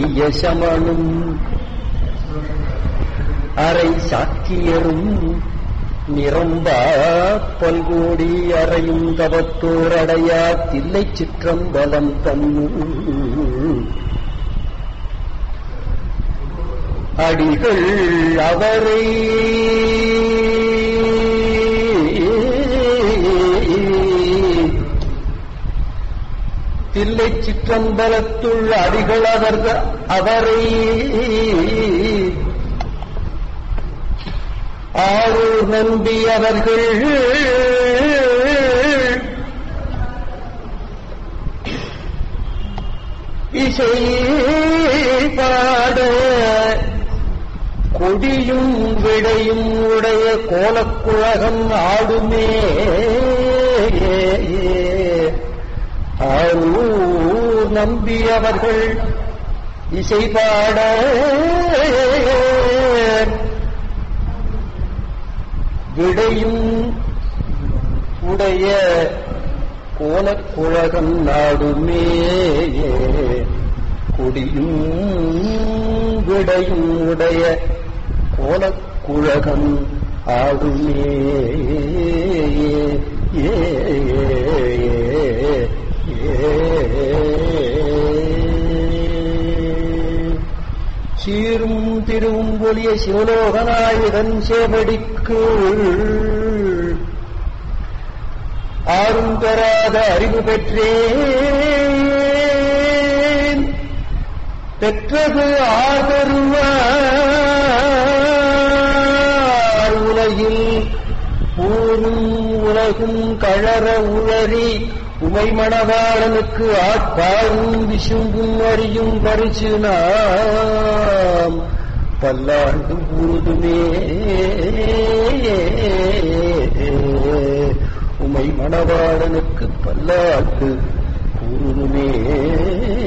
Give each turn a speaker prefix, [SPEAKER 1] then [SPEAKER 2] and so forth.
[SPEAKER 1] பெரிய சமணும் அரை சாக்கியரும் நிரம்பா பல்கோடி அறையும் தவத்தோர் அடையா தில்லை சிற்றம்பலம் தன்னு அடிகள் அவரை தில்லை சிற்றம்பலத்துள் அடிகள் அவர்கள் அவரை ஆரூர் நம்பி அவர்கள் இசை பாட கொடியும் விடையும் உடைய கோலக்குழகம் ஆடுமே ஆரூர் நம்பி அவர்கள் இசை பாட விடையும் உடைய கோலக்குழகம் நாடுமே கொடியும் விடையும் உடைய கோலக்குழகம் ஆடுமே ஏ சீரும் திருவும் ஒளிய சிவலோகநாயகன் சேவடிக்கு ஆறும் பெறாத அறிவு பெற்றேன் பெற்றது ஆதருவார் உலகில் ஊரும் உலகும் கழற உளறி உமை மணவாளனுக்கு ஆட்பாரும் விசும்பும் அறியும் பரிசு நாம் பல்லாண்டு ஊதுமே உமை மணவாளனுக்கு பல்லாண்டு கூறுமே